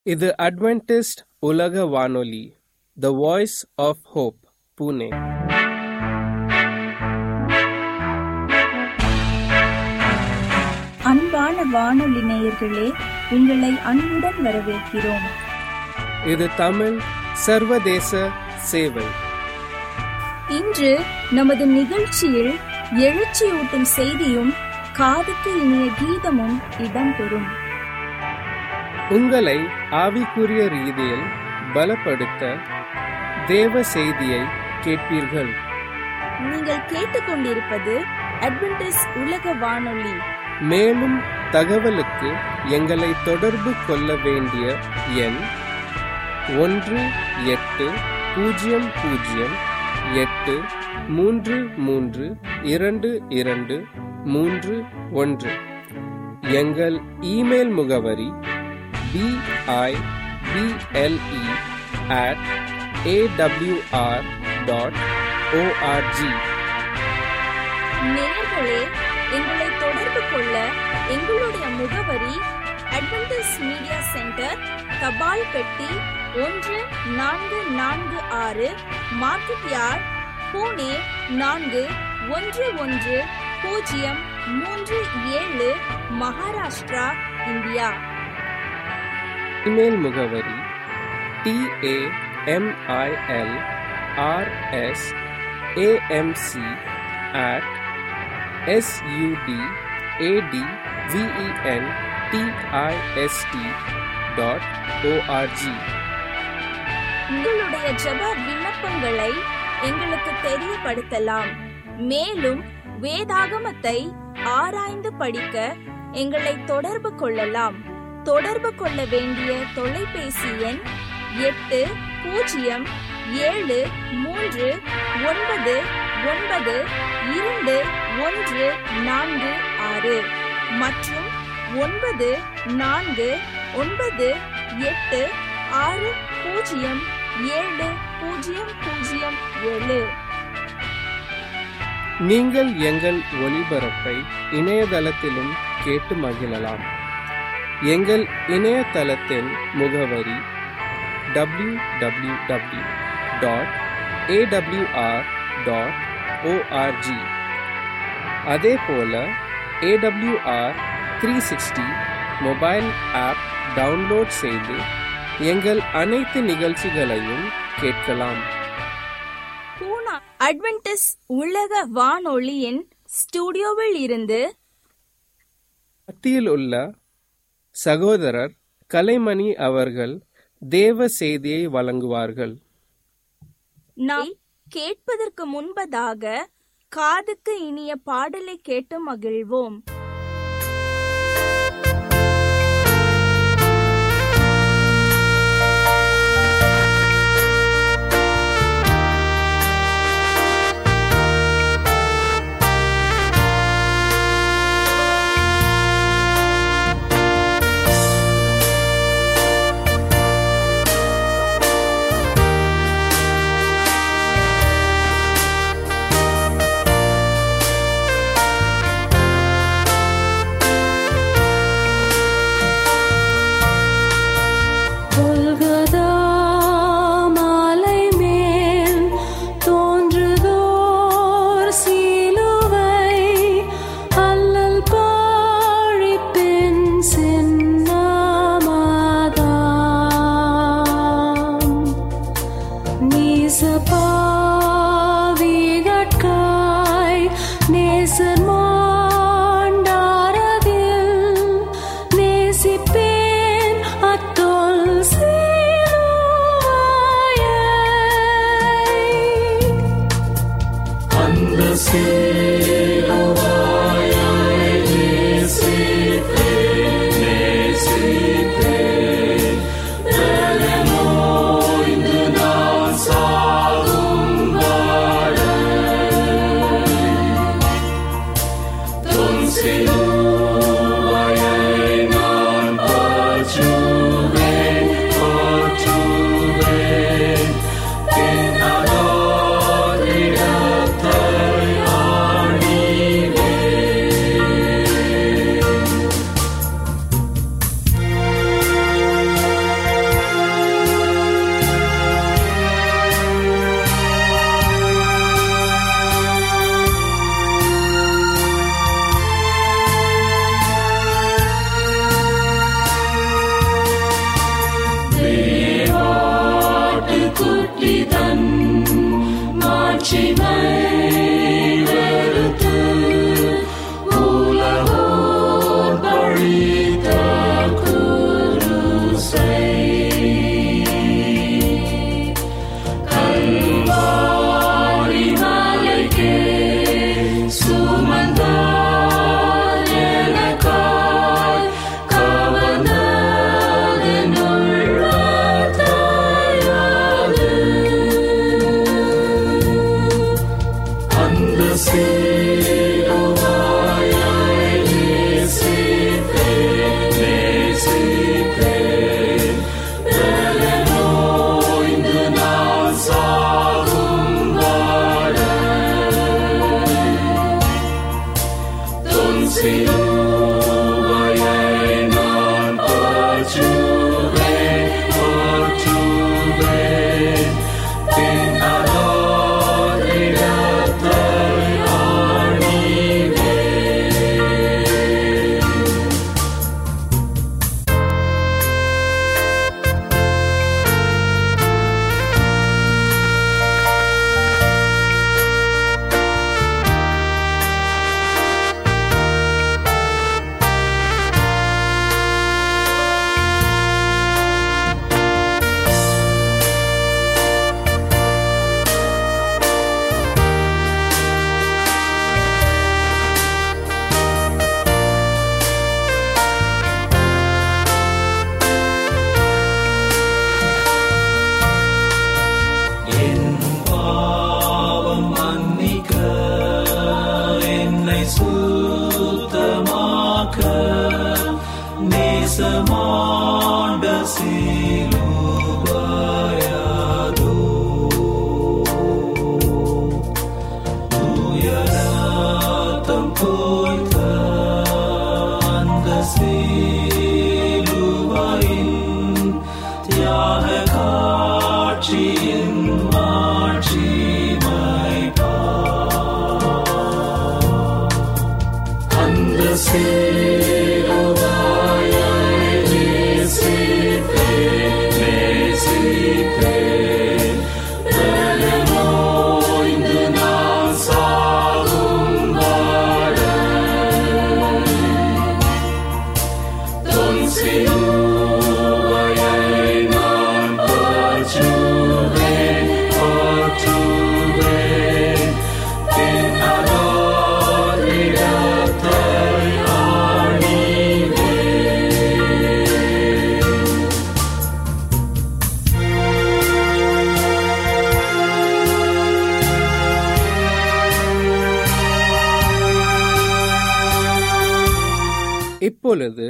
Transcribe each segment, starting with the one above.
இது அட்வென்டிஸ்ட் உலக வானொலி the voice of hope Pune அன்பான வானொலி நேயர்களே உங்களை அன்புடன் வரவேற்கிறோம் இது தமிழ் சர்வதேச சேவை இன்று நமது நிகழ்ச்சியில் எழுச்சியூட்டும் செய்தியும் காதுக்கு இனிய கீதமும் இடம்பெறும் உங்களை ஆவிக்குரிய ரீதியில் பலப்படுத்த தேவ செய்தியை கேட்பீர்கள் நீங்கள் கேட்டுக்கொண்டிருப்பது அட்வென்டிஸ் உலக வானொலி மேலும் தகவலுக்கு எங்களை தொடர்பு கொள்ள வேண்டிய எண் ஒன்று எட்டு பூஜ்ஜியம் பூஜ்ஜியம் எட்டு மூன்று மூன்று இரண்டு இரண்டு மூன்று ஒன்று எங்கள் இமெயில் முகவரி B I B L E at A W R dot O R G நேயர்களே எங்களை தொடர்பு கொள்ள எங்களுடைய முகவரி அட்வென்டிஸ் மீடியா சென்டர் தபால் பெட்டி ஒன்று நான்கு நான்கு ஆறு மார்க்கெட் யார்ட் பூனே நான்கு ஒன்று ஒன்று பூஜ்ஜியம் மூன்று ஏழு மகாராஷ்டிரா இந்தியா இமெயில் முகவரி T A M I L R S A M C at S U D A T V E N D I S T dot O R G உங்களுடைய ஜெப விண்ணப்பங்களை எங்களுக்கு தெரியப்படுத்தலாம் மேலும் வேதாகமத்தை ஆராய்ந்து படிக்க எங்களை தொடர்பு கொள்ளலாம் தொடர்பு கொள்ள வேண்டிய தொலைபேசி எண் எட்டு பூஜ்ஜியம் ஏழு மூன்று ஒன்பது ஒன்பது இரண்டு ஒன்று நான்கு ஆறு மற்றும் ஒன்பது நான்கு ஒன்பது எட்டு ஆறு பூஜ்ஜியம் ஏழு பூஜ்ஜியம் பூஜ்ஜியம் ஏழு நீங்கள் எங்கள் ஒளிபரப்பை இணையதளத்திலும் கேட்டு மகிழலாம் எங்கள் இணையதளத்தின் முகவரி W W W dot A W R dot O R G அதே போல A W R three sixty mobile app download செய்து எங்கள் அனைத்து நிகழ்ச்சிகளையும் கேட்கலாம் பூனா அட்வென்டிஸ் உலக வானொலியின் ஸ்டுடியோவில் இருந்து மத்தியில் உள்ள சகோதரர் கலைமணி அவர்கள் தேவ செய்தியை வழங்குவார்கள் நாம் கேட்பதற்கு முன்பதாக காதுக்கு இனிய பாடலை கேட்டு மகிழ்வோம் ஆ இப்பொழுது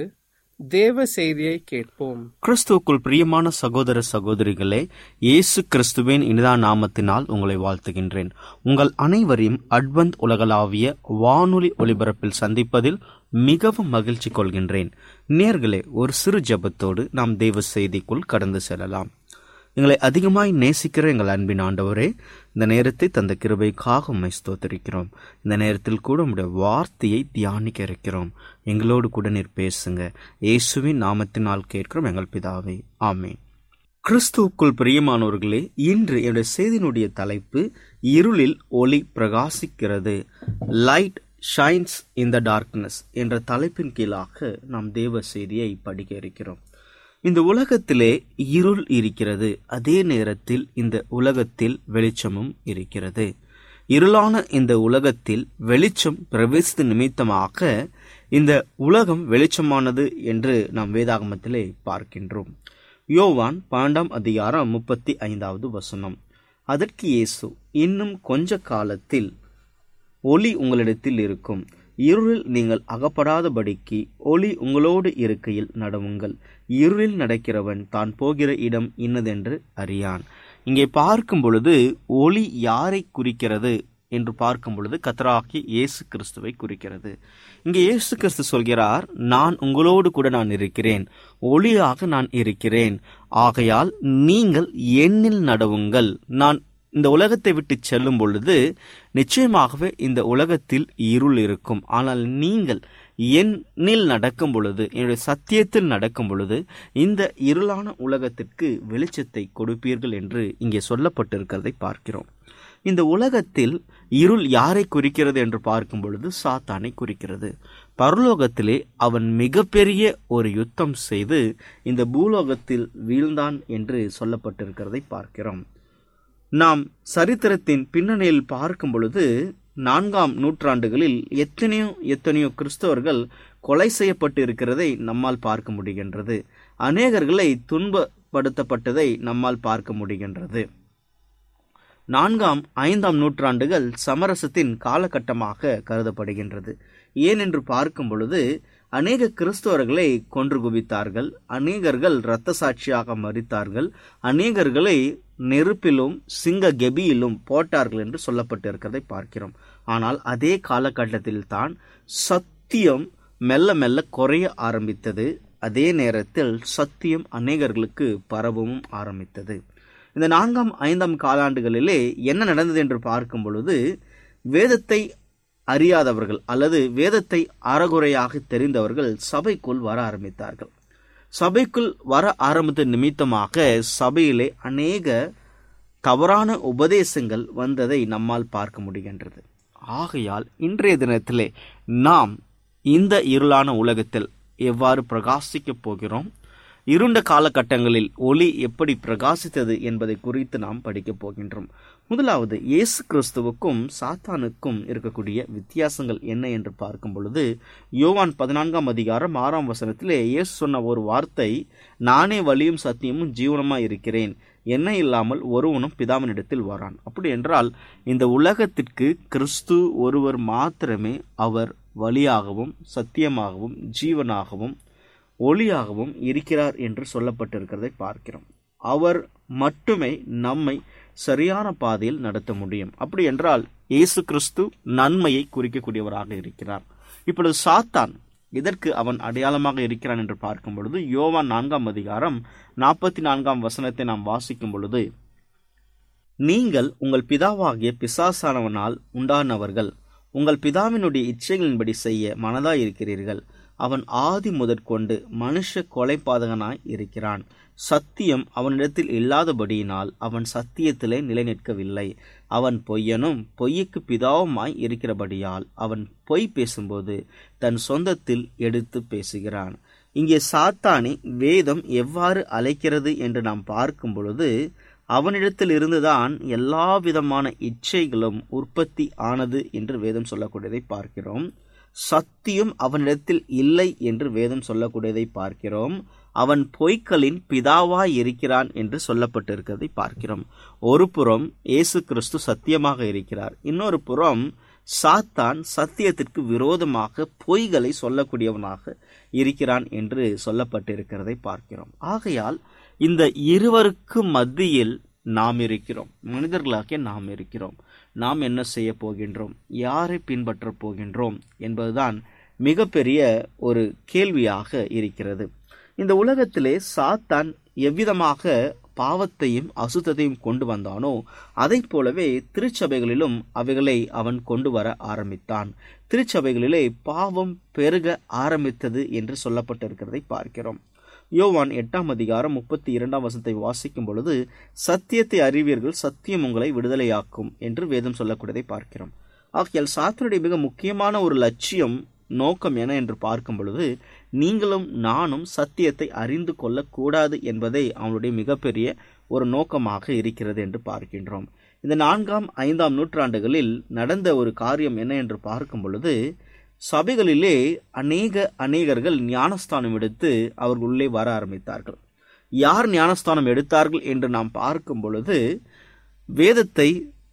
தேவ செய்தியை கேட்போம் கிறிஸ்துவுக்குள் பிரியமான சகோதர சகோதரிகளே இயேசு கிறிஸ்துவின் இனிதா நாமத்தினால் உங்களை வாழ்த்துகின்றேன் உங்கள் அனைவரையும் அட்வந்த் உலகளாவிய வானொலி ஒலிபரப்பில் சந்திப்பதில் மிகவும் மகிழ்ச்சி கொள்கின்றேன் நேர்களே ஒரு சிறு ஜபத்தோடு நாம் தேவ செய்திக்குள் கடந்து செல்லலாம் எங்களை அதிகமாய் நேசிக்கிற எங்கள் அன்பின் ஆண்டவரே இந்த நேரத்தை தந்த கிருபைக்காக உண்மை ஸ்தோத்தரிக்கிறோம் இந்த நேரத்தில் கூட உடைய வார்த்தையை தியானிக்க இருக்கிறோம் எங்களோடு கூட நீர் பேசுங்க இயேசுவின் நாமத்தினால் கேட்கிறோம் எங்கள் பிதாவே ஆமேன் கிறிஸ்துவுக்குள் பிரியமானவர்களே இன்று என்னுடைய செய்தியினுடைய தலைப்பு இருளில் ஒளி பிரகாசிக்கிறது light shines in the darkness என்ற தலைப்பின் கீழாக நாம் தேவ செய்தியை படிக்க இருக்கிறோம் இந்த உலகத்திலே இருள் இருக்கிறது அதே நேரத்தில் இந்த உலகத்தில் வெளிச்சமும் இருக்கிறது இருளான இந்த உலகத்தில் வெளிச்சம் பிரவேசித்த நிமித்தமாக இந்த உலகம் வெளிச்சமானது என்று நாம் வேதாகமத்திலே பார்க்கின்றோம் யோவான் பன்னெண்டாம் அதிகாரம் முப்பத்தி ஐந்தாவது வசனம் அதற்கு இயேசு இன்னும் கொஞ்ச காலத்தில் ஒளி உங்களிடத்தில் இருக்கும் இருளில் நீங்கள் அகப்படாதபடிக்கு ஒளி உங்களோடு இருக்கையில் நடவுங்கள் இருளில் நடக்கிறவன் தான் போகிற இடம் இன்னதென்று அறியான் இங்கே பார்க்கும் பொழுது ஒளி யாரை குறிக்கிறது என்று பார்க்கும் பொழுது கத்தராகி இயேசு கிறிஸ்துவை குறிக்கிறது இங்கே இயேசு கிறிஸ்து சொல்கிறார் நான் உங்களோடு கூட நான் இருக்கிறேன் ஒளியாக நான் இருக்கிறேன் ஆகையால் நீங்கள் என்னில் நடவுங்கள் நான் இந்த உலகத்தை விட்டு செல்லும் பொழுது நிச்சயமாகவே இந்த உலகத்தில் இருள் இருக்கும் ஆனால் நீங்கள் என்னில் நடக்கும் பொழுது என்னுடைய சத்தியத்தில் நடக்கும் பொழுது இந்த இருளான உலகத்திற்கு வெளிச்சத்தை கொடுப்பீர்கள் என்று இங்கே சொல்லப்பட்டிருக்கிறதை பார்க்கிறோம் இந்த உலகத்தில் இருள் யாரை குறிக்கிறது என்று பார்க்கும் பொழுது சாத்தானை குறிக்கிறது பரலோகத்திலே அவன் மிகப்பெரிய ஒரு யுத்தம் செய்து இந்த பூலோகத்தில் வீழ்ந்தான் என்று சொல்லப்பட்டிருக்கிறதை பார்க்கிறோம் நாம் சரித்திரத்தின் பின்னணியில் பார்க்கும் பொழுது நான்காம் நூற்றாண்டுகளில் எத்தனையோ எத்தனையோ கிறிஸ்தவர்கள் கொலை செய்யப்பட்டு இருக்கிறதை நம்மால் பார்க்க முடிகின்றது அநேகர்களை துன்பப்படுத்தப்பட்டதை நம்மால் பார்க்க முடிகின்றது நான்காம் ஐந்தாம் நூற்றாண்டுகள் சமரசத்தின் காலகட்டமாக கருதப்படுகின்றது ஏனென்று பார்க்கும் பொழுது அநேக கிறிஸ்தவர்களை கொன்று குவித்தார்கள் அநேகர்கள் இரத்த சாட்சியாக மறித்தார்கள் அநேகர்களை நெருப்பிலும் சிங்க கெபியிலும் போட்டார்கள் என்று சொல்லப்பட்டிருக்கிறதை பார்க்கிறோம் ஆனால் அதே காலகட்டத்தில் தான் சத்தியம் மெல்ல மெல்ல குறைய ஆரம்பித்தது அதே நேரத்தில் சத்தியம் அநேகர்களுக்கு பரவவும் ஆரம்பித்தது இந்த நான்காம் ஐந்தாம் காலாண்டுகளிலே என்ன நடந்தது என்று பார்க்கும் பொழுது வேதத்தை அறியாதவர்கள் அல்லது வேதத்தை அறகுறையாக தெரிந்தவர்கள் சபைக்குள் வர ஆரம்பித்தார்கள் சபைக்குள் வர ஆரம்பித்த நிமித்தமாக சபையிலே அநேக தவறான உபதேசங்கள் வந்ததை நம்மால் பார்க்க முடிகின்றது ஆகையால் இன்றைய தினத்திலே நாம் இந்த இருளான உலகத்தில் எவ்வாறு பிரகாசிக்கப் போகிறோம் இருண்ட காலகட்டங்களில் ஒளி எப்படி பிரகாசித்தது என்பதை குறித்து நாம் படிக்கப் போகின்றோம் முதலாவது இயேசு கிறிஸ்துவுக்கும் சாத்தானுக்கும் இருக்கக்கூடிய வித்தியாசங்கள் என்ன என்று பார்க்கும் பொழுது யோவான் பதினான்காம் அதிகாரம் ஆறாம் வசனத்திலே இயேசு சொன்ன ஒரு வார்த்தை நானே வழியும் சத்தியமும் ஜீவனமாய் இருக்கிறேன் என்ன இல்லாமல் ஒருவனும் பிதாவினிடத்தில் வரான் அப்படி என்றால் இந்த உலகத்திற்கு கிறிஸ்து ஒருவர் மாத்திரமே அவர் வழியாகவும் சத்தியமாகவும் ஜீவனாகவும் ஒளியாகவும் இருக்கிறார் என்று சொல்லப்பட்டிருக்கிறதை பார்க்கிறோம் அவர் மட்டுமே நம்மை சரியான பாதையில் நடத்த முடியும் அப்படி என்றால் இயேசு கிறிஸ்து நன்மையை குறிக்கக்கூடியவராக இருக்கிறார் இப்பொழுது சாத்தான் இதற்கு அவன் அடையாளமாக இருக்கிறான் என்று பார்க்கும் பொழுது யோவான் நான்காம் அதிகாரம் நாற்பத்தி நான்காம் வசனத்தை நாம் வாசிக்கும் பொழுது நீங்கள் உங்கள் பிதாவாகிய பிசாசானவனால் உண்டானவர்கள் உங்கள் பிதாவினுடைய இச்சைகளின்படி செய்ய மனதாய் இருக்கிறீர்கள் அவன் ஆதி முதற்கொண்டு மனுஷ கொலைபாதகனாய் இருக்கிறான் சத்தியம் அவனிடத்தில் இல்லாதபடியினால் அவன் சத்தியத்திலே நிலைநிற்கவில்லை அவன் பொய்யனும் பொய்யுக்கு பிதாவுமாய் இருக்கிறபடியால் அவன் பொய் பேசும்போது தன் சொந்தத்தில் எடுத்து பேசுகிறான் இங்கே சாத்தானை வேதம் எவ்வாறு அழைக்கிறது என்று நாம் பார்க்கும் பொழுது அவனிடத்தில் இருந்துதான் எல்லா விதமான இச்சைகளும் உற்பத்தி ஆனது என்று வேதம் சொல்லக்கூடியதை பார்க்கிறோம் சத்தியம் அவனிடத்தில் இல்லை என்று வேதம் சொல்லக்கூடியதை பார்க்கிறோம் அவன் பொய்களின் பிதாவாய் இருக்கிறான் என்று சொல்லப்பட்டிருக்கிறதை பார்க்கிறோம் ஒரு புறம் இயேசு கிறிஸ்து சத்தியமாக இருக்கிறார் இன்னொரு புறம் சாத்தான் சத்தியத்திற்கு விரோதமாக பொய்களை சொல்லக்கூடியவனாக இருக்கிறான் என்று சொல்லப்பட்டிருக்கிறதை பார்க்கிறோம் ஆகையால் இந்த இருவருக்கு மத்தியில் நாம் இருக்கிறோம் மனிதர்களாகிய நாம் இருக்கிறோம் நாம் என்ன செய்ய போகின்றோம் யாரை பின்பற்றப் போகின்றோம் என்பதுதான் மிகப்பெரிய ஒரு கேள்வியாக இருக்கிறது இந்த உலகத்திலே சாத்தான் எவ்விதமாக பாவத்தையும் அசுத்தத்தையும் கொண்டு வந்தானோ அதை போலவே திருச்சபைகளிலும் அவைகளை அவன் கொண்டு வர ஆரம்பித்தான் திருச்சபைகளிலே பாவம் பெருக ஆரம்பித்தது என்று சொல்லப்பட்டிருக்கிறதை பார்க்கிறோம் யோவான் எட்டாம் அதிகாரம் முப்பத்தி இரண்டாம் வசனத்தை வாசிக்கும் பொழுது சத்தியத்தை அறிவீர்கள் சத்தியம் உங்களை விடுதலையாக்கும் என்று வேதம் சொல்லக்கூடியதை பார்க்கிறோம் ஆகையால் சாத்தனுடைய மிக முக்கியமான ஒரு லட்சியம் நோக்கம் என என்று பார்க்கும் பொழுது நீங்களும் நானும் சத்தியத்தை அறிந்து கொள்ளக்கூடாது என்பதை அவனுடைய மிகப்பெரிய ஒரு நோக்கமாக இருக்கிறது என்று பார்க்கின்றோம் இந்த நான்காம் ஐந்தாம் நூற்றாண்டுகளில் நடந்த ஒரு காரியம் என்ன என்று பார்க்கும் பொழுது சபைகளிலே அநேக அநேகர்கள் ஞானஸ்தானம் எடுத்து அவர்கள் உள்ளே வர ஆரம்பித்தார்கள் யார் ஞானஸ்தானம் எடுத்தார்கள் என்று நாம் பார்க்கும் பொழுது வேதத்தை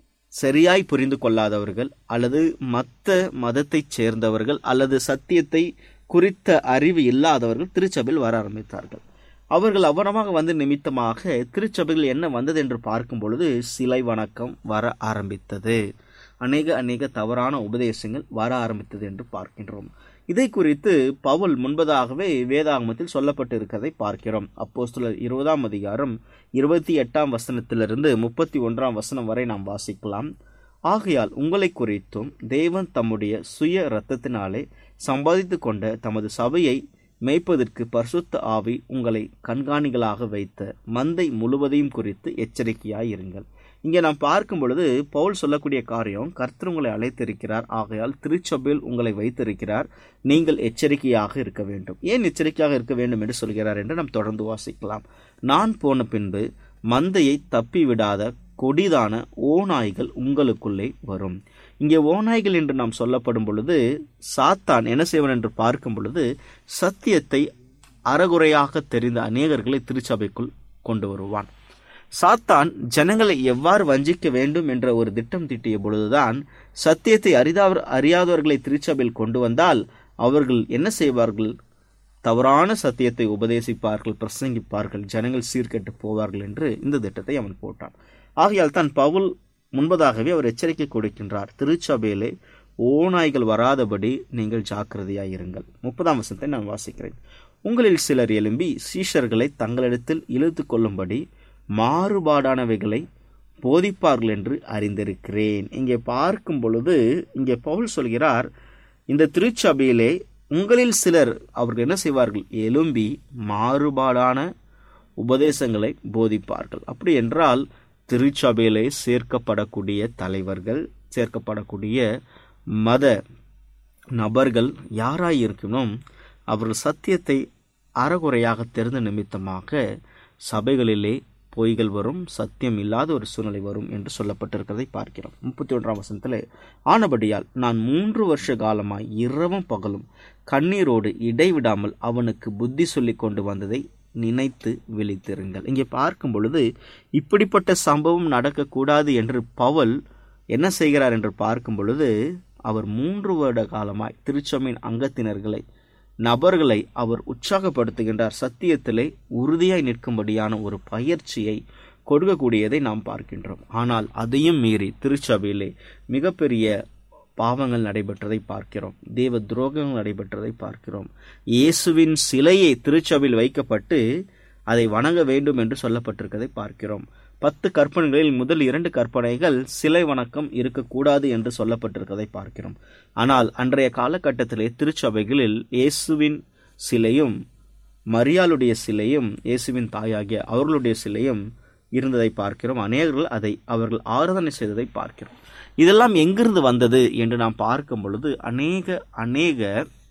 சரியாய் புரிந்து கொள்ளாதவர்கள் அல்லது மத்த மதத்தைச் சேர்ந்தவர்கள் அல்லது சத்தியத்தை குறித்த அறிவு இல்லாதவர்கள் திருச்சபையில் வர ஆரம்பித்தார்கள் அவர்கள் அவரமாக வந்து நிமித்தமாக திருச்சபையில் என்ன வந்தது என்று பார்க்கும் பொழுது சிலை வணக்கம் வர ஆரம்பித்தது அநேக அநேக தவறான உபதேசங்கள் வர ஆரம்பித்தது என்று பார்க்கின்றோம் இதை குறித்து பவுல் முன்பதாகவே வேதாகமத்தில் சொல்லப்பட்டு இருக்கிறதை பார்க்கிறோம் அப்போஸ்தலர் இருபதாம் அதிகாரம் இருபத்தி எட்டாம் வசனத்திலிருந்து முப்பத்தி ஒன்றாம் வசனம் வரை நாம் வாசிக்கலாம் ஆகையால் உங்களை குறித்தும் தேவன் தம்முடைய சுய இரத்தத்தினாலே சம்பாதித்து கொண்ட தமது சபையை மேய்ப்பதற்கு பரிசுத்த ஆவி உங்களை கண்காணிகளாக வைத்த மந்தை முழுவதையும் குறித்து எச்சரிக்கையாயிருங்கள் இங்கே நாம் பார்க்கும் பொழுது பவுல் சொல்லக்கூடிய காரியம் கர்த்தர் உங்களை அழைத்திருக்கிறார் ஆகையால் திருச்சபையில் உங்களை வைத்திருக்கிறார் நீங்கள் எச்சரிக்கையாக இருக்க வேண்டும் ஏன் எச்சரிக்கையாக இருக்க வேண்டும் என்று சொல்கிறார் என்று நாம் தொடர்ந்து வாசிக்கலாம் நான் போன பின்பு மந்தையை தப்பி விடாத கொடிதான ஓநாய்கள் உங்களுக்குள்ளே வரும் இங்கே ஓநாய்கள் என்று நாம் சொல்லப்படும் பொழுது சாத்தான் என்ன செய்வன் என்று பார்க்கும் பொழுது சத்தியத்தை அறகுறையாக தெரிந்த அநேகர்களை திருச்சபைக்குள் கொண்டு வருவான் சாத்தான் ஜனங்களை எவ்வாறு வஞ்சிக்க வேண்டும் என்ற ஒரு திட்டம் தீட்டிய பொழுதுதான் சத்தியத்தை அறிதாவர் அறியாதவர்களை திருச்சபையில் கொண்டு வந்தால் அவர்கள் என்ன செய்வார்கள் தவறான சத்தியத்தை உபதேசிப்பார்கள் பிரசங்கிப்பார்கள் ஜனங்கள் சீர்கெட்டு போவார்கள் என்று இந்த திட்டத்தை அவன் போட்டான் ஆகையால் தான் பவுல் முன்பதாகவே அவர் எச்சரிக்கை கொடுக்கின்றார் திருச்சபையிலே ஓநாய்கள் வராதபடி நீங்கள் ஜாக்கிரதையாய் இருங்கள் முப்பதாம் வசனத்தை நான் வாசிக்கிறேன் உங்களில் சிலர் எழும்பி சீஷர்களை தங்களிடத்தில் இழுத்து கொள்ளும்படி மாறுபாடானவைகளை போதிப்பார்கள் என்று அறிந்திருக்கிறேன் இங்கே பார்க்கும் பொழுது இங்கே பவுல் சொல்கிறார் இந்த திருச்சபையிலே உங்களில் சிலர் அவர்கள் என்ன செய்வார்கள் எழும்பி மாறுபாடான உபதேசங்களை போதிப்பார்கள் அப்படி என்றால் திருச்சபையிலே சேர்க்கப்படக்கூடிய தலைவர்கள் சேர்க்கப்படக்கூடிய மத நபர்கள் யாராய் இருக்கணும் அவர்கள் சத்தியத்தை அறகுறையாக தெரிந்த நிமித்தமாக சபைகளிலே பொய்கள் வரும் சத்தியம் இல்லாத ஒரு சூழ்நிலை வரும் என்று சொல்லப்பட்டிருக்கிறதை பார்க்கிறோம் முப்பத்தி ஒன்றாம் வசனத்தில் ஆனபடியால் நான் மூன்று வருஷ காலமாய் இரவும் பகலும் கண்ணீரோடு இடைவிடாமல் அவனுக்கு புத்தி சொல்லி கொண்டு வந்ததை நினைத்து விழித்திருங்கள் இங்கே பார்க்கும் பொழுது இப்படிப்பட்ட சம்பவம் நடக்கக்கூடாது என்று பவல் என்ன செய்கிறார் என்று பார்க்கும் பொழுது அவர் மூன்று வருட காலமாய் திருச்சபையின் அங்கத்தினர்களை நபர்களை அவர் உற்சாகப்படுத்துகின்றார் சத்தியத்திலே உறுதியாய் நிற்கும்படியான ஒரு பயிற்சியை கொடுக்கக்கூடியதை நாம் பார்க்கின்றோம் ஆனால் அதையும் மீறி திருச்சபையிலே மிகப்பெரிய பாவங்கள் நடைபெற்றதை பார்க்கிறோம் தேவ துரோகங்கள் நடைபெற்றதை பார்க்கிறோம் இயேசுவின் சிலையை திருச்சபையில் வைக்கப்பட்டு அதை வணங்க வேண்டும் என்று சொல்லப்பட்டிருக்கதை பார்க்கிறோம் பத்து கற்பனைகளில் முதல் இரண்டு கற்பனைகள் சிலை வணக்கம் இருக்கக்கூடாது என்று சொல்லப்பட்டிருக்கதை பார்க்கிறோம் ஆனால் அன்றைய காலகட்டத்திலே திருச்சபைகளில் இயேசுவின் சிலையும் மரியாளுடைய சிலையும் இயேசுவின் தாயாகிய அவர்களுடைய சிலையும் இருந்ததை பார்க்கிறோம் அநேகர்கள் அதை அவர்கள் ஆராதனை செய்ததை பார்க்கிறோம் இதெல்லாம் எங்கிருந்து வந்தது என்று நாம் பார்க்கும் பொழுது அநேக அநேக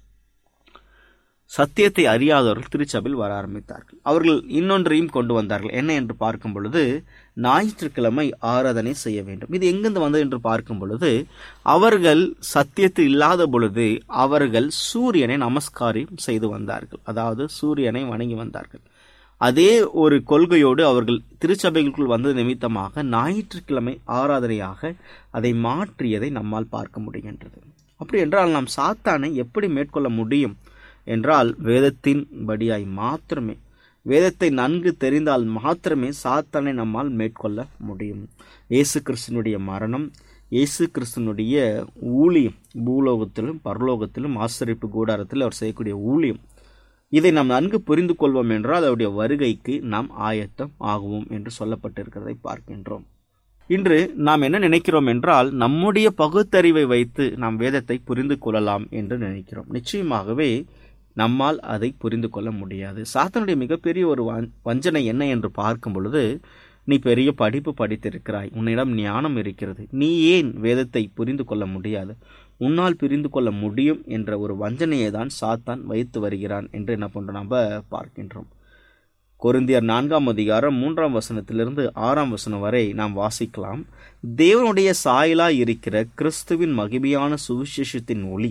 சத்தியத்தை அறியாதவர்கள் திருச்சபையில் வர ஆரம்பித்தார்கள் அவர்கள் இன்னொன்றையும் கொண்டு வந்தார்கள் என்ன என்று பார்க்கும் பொழுது ஞாயிற்றுக்கிழமை ஆராதனை செய்ய வேண்டும் இது எங்கிருந்து வந்தது என்று பார்க்கும் பொழுது அவர்கள் சத்தியத்தில் இல்லாத பொழுது அவர்கள் சூரியனை நமஸ்காரம் செய்து வந்தார்கள் அதாவது சூரியனை வணங்கி வந்தார்கள் அதே ஒரு கொள்கையோடு அவர்கள் திருச்சபைகளுக்குள் வந்தது நிமித்தமாக ஞாயிற்றுக்கிழமை ஆராதனையாக அதை மாற்றியதை நம்மால் பார்க்க முடிகின்றது அப்படி என்றால் நாம் சாத்தானை எப்படி மேற்கொள்ள முடியும் என்றால் வேதத்தின் படியாய் மாத்திரமே வேதத்தை நன்கு தெரிந்தால் மாத்திரமே சாத்தானை நம்மால் மேற்கொள்ள முடியும் இயேசு கிறிஸ்தனுடைய மரணம் இயேசு கிறிஸ்தனுடைய ஊழியம் பூலோகத்திலும் பரலோகத்திலும் ஆசிரிப்பு கூடாரத்தில் அவர் செய்யக்கூடிய ஊழியம் இதை நாம் நன்கு புரிந்து கொள்வோம் என்றால் அவருடைய வருகைக்கு நாம் ஆயத்தம் ஆகுவோம் என்று சொல்லப்பட்டிருக்கிறதை பார்க்கின்றோம் இன்று நாம் என்ன நினைக்கிறோம் என்றால் நம்முடைய பகுத்தறிவை வைத்து நாம் வேதத்தை புரிந்து கொள்ளலாம் என்று நினைக்கிறோம் நிச்சயமாகவே நம்மால் அதை புரிந்து கொள்ள முடியாது சாத்தனுடைய மிகப்பெரிய ஒரு வஞ்சனை என்ன என்று பார்க்கும் பொழுது நீ பெரிய படிப்பு படித்திருக்கிறாய் உன்னிடம் ஞானம் இருக்கிறது நீ ஏன் வேதத்தை புரிந்து கொள்ள முடியாது உன்னால் புரிந்து கொள்ள முடியும் என்ற ஒரு வஞ்சனையை தான் சாத்தான் வைத்து வருகிறான் என்று என்ன பண்ற நம்ம பார்க்கின்றோம் கொருந்தியர் நான்காம் அதிகாரம் மூன்றாம் வசனத்திலிருந்து ஆறாம் வசனம் வரை நாம் வாசிக்கலாம் தேவனுடைய சாயலா இருக்கிற கிறிஸ்துவின் மகிமையான சுவிசேஷத்தின் ஒளி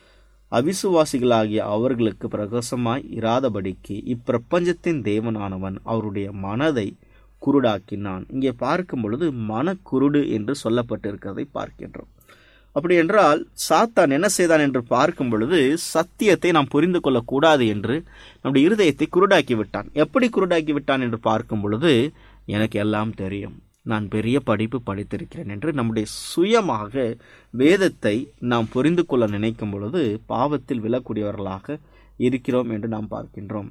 அவிசுவாசிகளாகிய அவர்களுக்கு பிரகாசமாய் இராதபடிக்கு இப்பிரபஞ்சத்தின் தேவனானவன் அவருடைய மனதை குருடாக்கினான் இங்கே பார்க்கும் பொழுது மனக்குருடு என்று சொல்லப்பட்டிருக்கிறதை பார்க்கின்றோம் அப்படி என்றால் சாத்தான் என்ன செய்தான் என்று பார்க்கும் பொழுது சத்தியத்தை நாம் புரிந்து கொள்ளக்கூடாது என்று நம்முடைய இருதயத்தை குருடாக்கி விட்டான் எப்படி குருடாக்கி விட்டான் என்று பார்க்கும் பொழுது எனக்கு எல்லாம் தெரியும் நான் பெரிய படிப்பு படித்திருக்கிறேன் என்று நம்முடைய சுயமாக வேதத்தை நாம் புரிந்து கொள்ள நினைக்கும் பொழுது பாவத்தில் விழக்கூடியவர்களாக இருக்கிறோம் என்று நாம் பார்க்கின்றோம்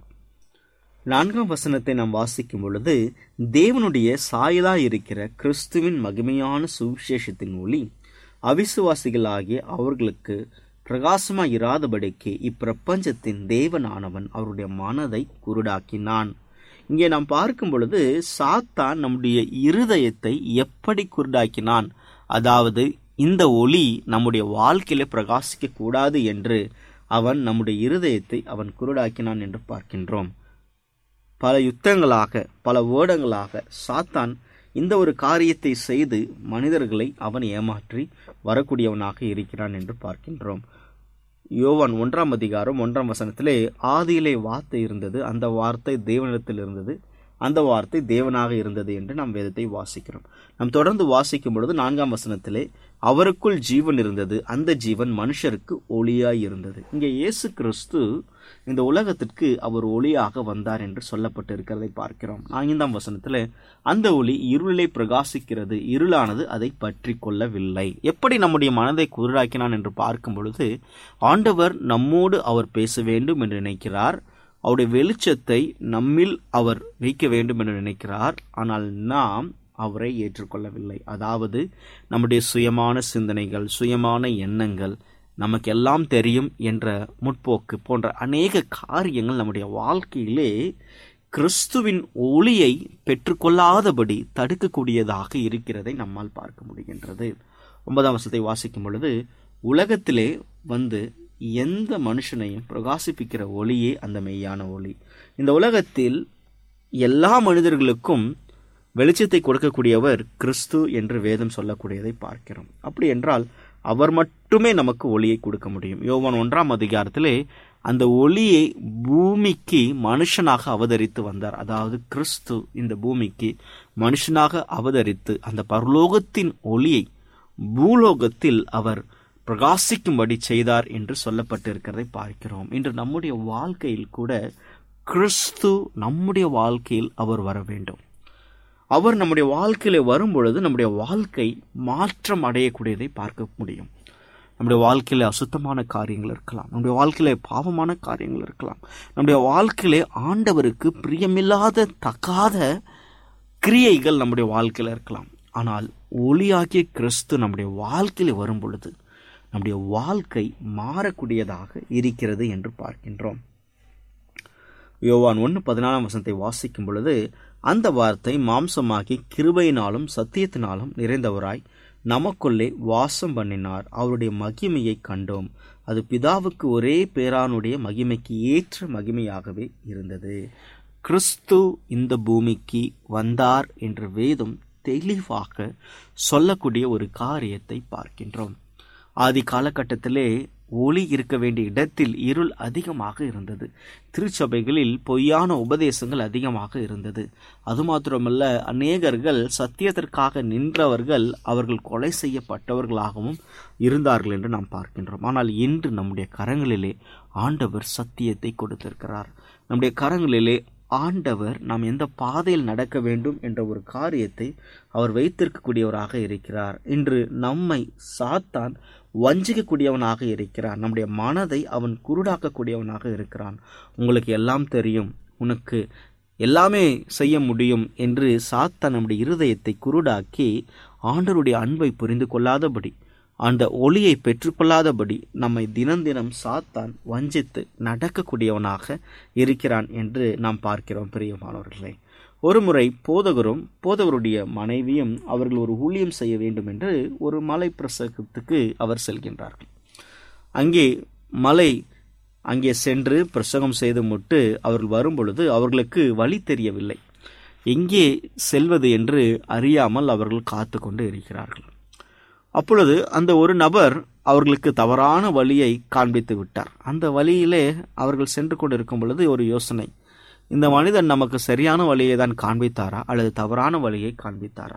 நான்காம் வசனத்தை நாம் வாசிக்கும் பொழுது தேவனுடைய சாயலா இருக்கிற கிறிஸ்துவின் மகிமையான சுவிசேஷத்தின் ஒளி அவிசுவாசிகளாகிய அவர்களுக்கு பிரகாசமாய் இராதபடிக்கு இப்பிரபஞ்சத்தின் தேவனானவன் அவருடைய மனதை குருடாக்கினான் இங்கே நாம் பார்க்கும் பொழுது சாத்தான் நம்முடைய இருதயத்தை எப்படி குருடாக்கினான் அதாவது இந்த ஒளி நம்முடைய வாழ்க்கையில பிரகாசிக்க கூடாது என்று அவன் நம்முடைய இருதயத்தை அவன் குருடாக்கினான் என்று பார்க்கின்றோம் பல யுத்தங்களாக பல வேடங்களாக சாத்தான் இந்த ஒரு காரியத்தை செய்து மனிதர்களை அவன் ஏமாற்றி வரக்கூடியவனாக இருக்கிறான் என்று பார்க்கின்றோம் யோவான் ஒன்றாம் அதிகாரம் ஒன்றாம் வசனத்திலே ஆதியிலே வார்த்தை இருந்தது அந்த வார்த்தை தேவனிடத்தில் இருந்தது அந்த வார்த்தை தேவனாக இருந்தது என்று நாம் வேதத்தை வாசிக்கிறோம் நாம் தொடர்ந்து வாசிக்கும் பொழுது நான்காம் வசனத்திலே அவருக்குள் ஜீவன் இருந்தது அந்த ஜீவன் மனுஷருக்கு ஒளியாய் இருந்தது இங்கே இயேசு கிறிஸ்து இந்த உலகத்திற்கு அவர் ஒளியாக வந்தார் என்று சொல்லப்பட்டு இருக்கிறதை பார்க்கிறோம் ஐந்தாம் வசனத்தில் அந்த ஒளி இருளிலே பிரகாசிக்கிறது இருளானது அதை பற்றி கொள்ளவில்லை எப்படி நம்முடைய மனதை குருடாக்கினான் என்று பார்க்கும் பொழுது ஆண்டவர் நம்மோடு அவர் பேச வேண்டும் என்று நினைக்கிறார் அவருடைய வெளிச்சத்தை நம்மில் அவர் வைக்க வேண்டும் என்று நினைக்கிறார் ஆனால் நாம் அவரை ஏற்றுக்கொள்ளவில்லை அதாவது நம்முடைய சுயமான சிந்தனைகள் சுயமான எண்ணங்கள் நமக்கு எல்லாம் தெரியும் என்ற முற்போக்கு போன்ற அநேக காரியங்கள் நம்முடைய வாழ்க்கையிலே கிறிஸ்துவின் ஒளியை பெற்றுக்கொள்ளாதபடி தடுக்கக்கூடியதாக இருக்கிறதை நம்மால் பார்க்க முடிகின்றது ஒன்பதாம் வருஷத்தை வாசிக்கும் பொழுது உலகத்திலே வந்து எந்த மனுஷனையும் பிரகாசிப்பிக்கிற ஒளியே அந்த மெய்யான ஒளி இந்த உலகத்தில் எல்லா மனிதர்களுக்கும் வெளிச்சத்தை கொடுக்கக்கூடியவர் கிறிஸ்து என்று வேதம் சொல்லக்கூடியதை பார்க்கிறோம் அப்படி என்றால் அவர் மட்டுமே நமக்கு ஒளியை கொடுக்க முடியும் யோவான் ஒன்றாம் அதிகாரத்திலே அந்த ஒளியை பூமிக்கு மனுஷனாக அவதரித்து வந்தார் அதாவது கிறிஸ்து இந்த பூமிக்கு மனுஷனாக அவதரித்து அந்த பரலோகத்தின் ஒளியை பூலோகத்தில் அவர் பிரகாசிக்கும்படி செய்தார் என்று சொல்லப்பட்டிருக்கிறதை பார்க்கிறோம் இன்று நம்முடைய வாழ்க்கையில் கூட கிறிஸ்து நம்முடைய வாழ்க்கையில் அவர் வர வேண்டும் அவர் நம்முடைய வாழ்க்கையில வரும் பொழுது நம்முடைய வாழ்க்கை மாற்றம் அடையக்கூடியதை பார்க்க முடியும் நம்முடைய வாழ்க்கையில அசுத்தமான காரியங்கள் இருக்கலாம் நம்முடைய வாழ்க்கையில பாவமான காரியங்கள் இருக்கலாம் நம்முடைய வாழ்க்கையில ஆண்டவருக்கு பிரியமில்லாத தகாத கிரியைகள் நம்முடைய வாழ்க்கையில இருக்கலாம் ஆனால் ஒளியாகிய கிறிஸ்து நம்முடைய வாழ்க்கையில வரும் பொழுது நம்முடைய வாழ்க்கை மாறக்கூடியதாக இருக்கிறது என்று பார்க்கின்றோம் யோவான் ஒன்று பதினாலாம் வசனத்தை வாசிக்கும் பொழுது அந்த வார்த்தை மாம்சமாகி கிருபையினாலும் சத்தியத்தினாலும் நிறைந்தவராய் நமக்குள்ளே வாசம் பண்ணினார் அவருடைய மகிமையை கண்டோம் அது பிதாவுக்கு ஒரே பேரானுடைய மகிமைக்கு ஏற்ற மகிமையாகவே இருந்தது கிறிஸ்து இந்த பூமிக்கு வந்தார் என்ற வேதம் தெளிவாக சொல்லக்கூடிய ஒரு காரியத்தை பார்க்கின்றோம் ஆதி காலகட்டத்திலே ஒளி இருக்க வேண்டிய இடத்தில் இருள் அதிகமாக இருந்தது திருச்சபைகளில் பொய்யான உபதேசங்கள் அதிகமாக இருந்தது அது மாத்திரமல்ல அநேகர்கள் சத்தியத்திற்காக நின்றவர்கள் அவர்கள் கொலை செய்யப்பட்டவர்களாகவும் இருந்தார்கள் என்று நாம் பார்க்கின்றோம் ஆனால் இன்று நம்முடைய கரங்களிலே ஆண்டவர் சத்தியத்தை கொடுத்திருக்கிறார் நம்முடைய கரங்களிலே ஆண்டவர் நாம் எந்த பாதையில் நடக்க வேண்டும் என்ற ஒரு காரியத்தை அவர் வைத்திருக்கக்கூடியவராக இருக்கிறார் இன்று நம்மை சாத்தான் வஞ்சிக்கக்கூடியவனாக இருக்கிறான் நம்முடைய மனதை அவன் குருடாக்கக்கூடியவனாக இருக்கிறான் உங்களுக்கு எல்லாம் தெரியும் உனக்கு எல்லாமே செய்ய முடியும் என்று சாத்தான் நம்முடைய இருதயத்தை குருடாக்கி ஆண்டருடைய அன்பை புரிந்து கொள்ளாதபடி அந்த ஒளியை பெற்றுக்கொள்ளாதபடி நம்மை தினம் தினம் சாத்தான் வஞ்சித்து நடக்கக்கூடியவனாக இருக்கிறான் என்று நாம் பார்க்கிறோம் பிரியமானவர்களே ஒருமுறை போதகரும் போதகருடைய மனைவியும் அவர்கள் ஒரு ஊழியம் செய்ய வேண்டும் என்று ஒரு மலை பிரசங்கத்துக்கு அவர் செல்கின்றார்கள் அங்கே மலை அங்கே சென்று பிரசங்கம் செய்து முட்டு அவர்கள் வரும்பொழுது அவர்களுக்கு வழி தெரியவில்லை எங்கே செல்வது என்று அறியாமல் அவர்கள் காத்து கொண்டு இருக்கிறார்கள் அப்பொழுது அந்த ஒரு நபர் அவர்களுக்கு தவறான வழியை காண்பித்து விட்டார் அந்த வழியிலே அவர்கள் சென்று கொண்டிருக்கும் பொழுது ஒரு யோசனை இந்த மனிதன் நமக்கு சரியான வழியை தான் காண்பித்தாரா அல்லது தவறான வழியை காண்பித்தாரா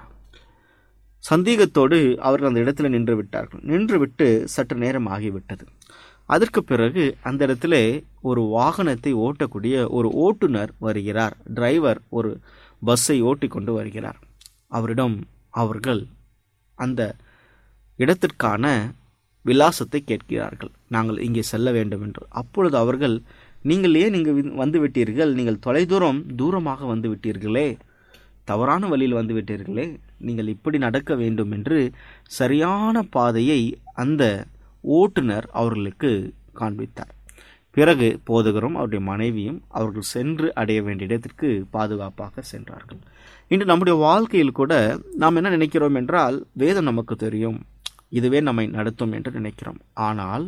சந்தேகத்தோடு அவர்கள் அந்த இடத்துல நின்று விட்டார்கள் நின்று விட்டு சற்று நேரம் ஆகிவிட்டது அதற்கு பிறகு அந்த இடத்துல ஒரு வாகனத்தை ஓட்டக்கூடிய ஒரு ஓட்டுநர் வருகிறார் டிரைவர் ஒரு பஸ்ஸை ஓட்டி கொண்டு வருகிறார் அவரிடம் அவர்கள் அந்த இடத்திற்கான விலாசத்தை கேட்கிறார்கள் நாங்கள் இங்கே செல்ல வேண்டும் என்று அப்பொழுது அவர்கள் நீங்கள் ஏன் இங்கு வந்து விட்டீர்கள் நீங்கள் தொலைதூரம் தூரமாக வந்து விட்டீர்களே தவறான வழியில் வந்து விட்டீர்களே நீங்கள் இப்படி நடக்க வேண்டும் என்று சரியான பாதையை அந்த ஓட்டுநர் அவர்களுக்கு காண்பித்தார் பிறகு போதகரும் அவருடைய மனைவியும் அவர்கள் சென்று அடைய வேண்டிய இடத்திற்கு பாதுகாப்பாக சென்றார்கள் இன்று நம்முடைய வாழ்க்கையில் கூட நாம் என்ன நினைக்கிறோம் என்றால் வேதம் நமக்கு தெரியும் இதுவே நம்மை நடத்தும் என்று நினைக்கிறோம் ஆனால்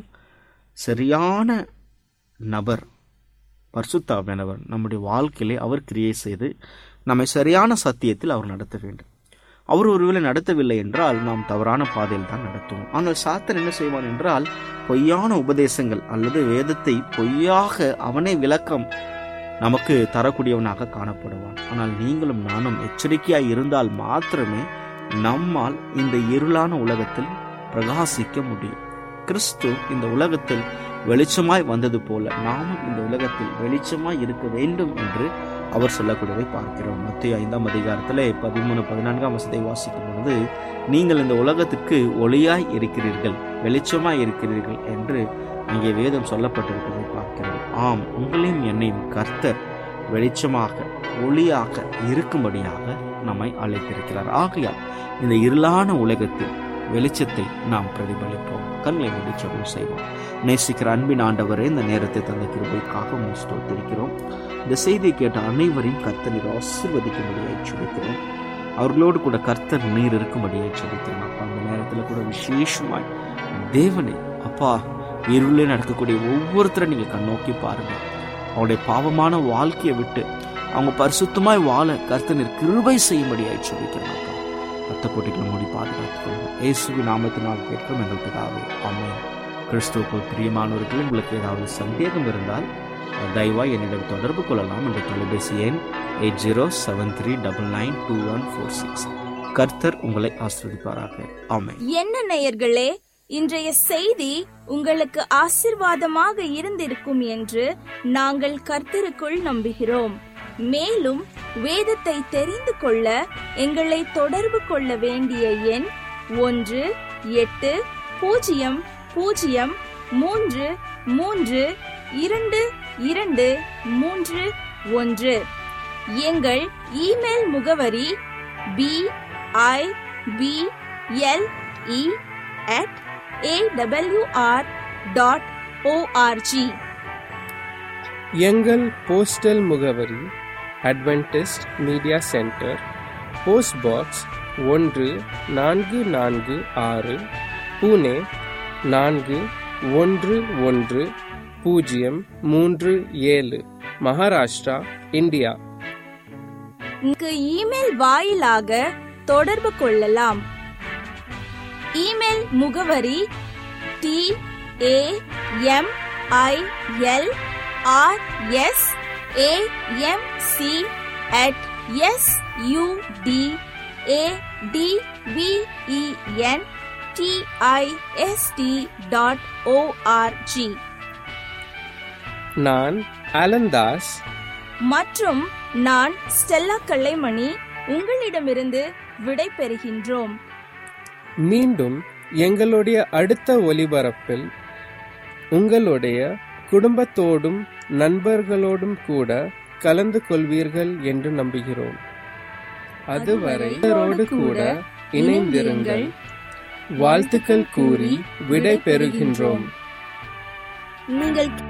சரியான நபர் பரிசுத்தாவியானவர் நம்முடைய வாழ்க்கையிலே அவர் கிரியை செய்து நம்மை சரியான சத்தியத்தில் அவர் நடத்த வேண்டும் அவர் ஒருவேளை நடத்தவில்லை என்றால் நாம் தவறான பாதையில் தான் நடத்துவோம் ஆனால் சாத்தன் என்ன செய்வான் என்றால் பொய்யான உபதேசங்கள் அல்லது வேதத்தை பொய்யாக அவனே விளக்கம் நமக்கு தரக்கூடியவனாக காணப்படுவான் ஆனால் நீங்களும் நானும் எச்சரிக்கையாய் இருந்தால் மாத்திரமே நம்மால் இந்த இருளான உலகத்தில் பிரகாசிக்க முடியும் கிறிஸ்து இந்த உலகத்தில் வெளிச்சமாய் வந்தது போல நாமும் இந்த உலகத்தில் வெளிச்சமாய் இருக்க வேண்டும் என்று அவர் சொல்லக்கூடியதை பார்க்கிறோம் மத்திய ஐந்தாம் அதிகாரத்திலே பதிமூணு பதினான்காம் வசத்தை வாசிக்கும் பொழுது நீங்கள் இந்த உலகத்திற்கு ஒளியாய் இருக்கிறீர்கள் வெளிச்சமாய் இருக்கிறீர்கள் என்று அங்கே வேதம் சொல்லப்பட்டிருப்பதை பார்க்கிறோம் ஆம் உங்களையும் என்னையும் கர்த்தர் வெளிச்சமாக ஒளியாக இருக்கும்படியாக நம்மை அழைத்திருக்கிறார் ஆகையால் இந்த இருளான உலகத்தில் வெளிச்சத்தை நாம் பிரதிபலிப்போம் கண்களை மூடி ஜெபம் செய்வோம் நேசிக்கிற அன்பின் ஆண்டவரே இந்த நேரத்தை தந்த கிருபைக்காக உம்மை ஸ்தோத்திரிக்கிறோம் இந்த செய்தியை கேட்ட அனைவரையும் கர்த்தர் நீர் ஆசிர்வதிக்கும்படியாய் சுபிக்கிறோம் அவர்களோடு கூட கர்த்தர் நீர் இருக்கும்படியாய் சுபிக்கிறோம் அப்பா அந்த நேரத்தில் கூட விசேஷமாய் தேவனே அப்பா இருளே நடக்கக்கூடிய ஒவ்வொருத்தரை நீங்கள் கண்ணோக்கி பாருங்க அவருடைய பாவமான வாழ்க்கையை விட்டு அவங்க பரிசுத்தமாய் வாழ கர்த்தனர் கிருபை செய்யும்படியாய் சொல்லிக்கிறோம் அப்பா ரத்த போட்டிகளை மூடி பாதுகாத்துக் கொள்ளுங்க இயேசுவி நாமத்தினால் கேட்கும் எங்கள் பிதாவே ஆமென் கிறிஸ்துவுக்குள் பிரியமானவர்கள் உங்களுக்கு ஏதாவது சந்தேகம் இருந்தால் தயவாய் என்னிடம் தொடர்பு கொள்ளலாம் என்ற தொலைபேசி எண் eight zero seven three double nine two one four six கர்த்தர் உங்களை ஆஸ்வதிப்பாராக ஆமென் என்ன நேயர்களே இன்றைய செய்தி உங்களுக்கு ஆசிர்வாதமாக இருந்திருக்கும் என்று நாங்கள் கர்த்தருக்குள் நம்புகிறோம் மேலும் வேதத்தை தெரிந்து கொள்ள எங்களை தொடர்பு கொள்ள வேண்டிய எண் ஒன்று எட்டு பூஜ்ஜியம் பூஜ்ஜியம் மூன்று மூன்று இரண்டு இரண்டு மூன்று ஒன்று எங்கள் இமெயில் முகவரி B I B L E at A W R dot O R G எங்கள் போஸ்டல் முகவரி Adventist media centre post box ஒன்று நான்கு நான்கு ஆறு புனே நான்கு ஒன்று ஒன்று பூஜ்ஜியம் மூன்று ஏழு மகாராஷ்டிரா இந்தியா இங்கு இமெயில் வாயிலாக தொடர்பு கொள்ளலாம் இமெயில் முகவரி T A M I L R S A M C at S U T A T P E N T I S T dot O R G நான் அலந்தாஸ் மற்றும் நான் ஸ்டெல்லா கல்லைமணி உங்களிடமிருந்து விடை பெறுகின்றோம் மீண்டும் எங்களுடைய அடுத்த ஒலிபரப்பில் உங்களுடைய குடும்பத்தோடும் நண்பர்களோடும் கூட கலந்து கொள்வீர்கள் என்று நம்புகிறோம் அதுவரை இவரோடு கூட இணைந்திருங்கள் வாழ்த்துக்கள் கூறி விடை பெறுகின்றோம் நீங்கள்